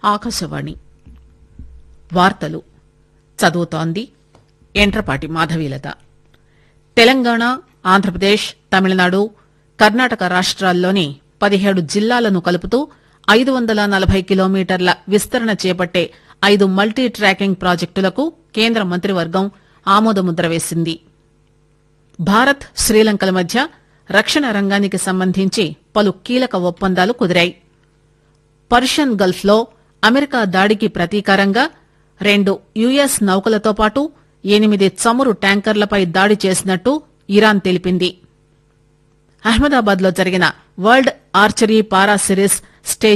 ఆకాశవాణి వార్తలు చదువుతోంది ఎంట్రపాటి మాధవీలత తెలంగాణ ఆంధ్రప్రదేశ్ తమిళనాడు కర్ణాటక రాష్ట్రాల్లోని పదిహేడు జిల్లాలను కలుపుతూ ఐదు వందల నలభై కిలోమీటర్ల విస్తరణ చేపట్టే ఐదు మల్టీ ట్రాకింగ్ ప్రాజెక్టులకు కేంద్ర మంత్రివర్గం ఆమోదముద్ర వేసింది భారత్ శ్రీలంకల మధ్య రక్షణ రంగానికి సంబంధించి పలు కీలక ఒప్పందాలు కుదిరాయి పర్షియన్ గల్ఫ్ లో అమెరికా దాడికి ప్రతీకారంగా రెండు యుఎస్ నౌకలతో పాటు ఎనిమిది చమురు ట్యాంకర్లపై దాడి చేసినట్టు ఇరాన్ తెలిపింది అహ్మదాబాద్ లో జరిగిన world archery para series stage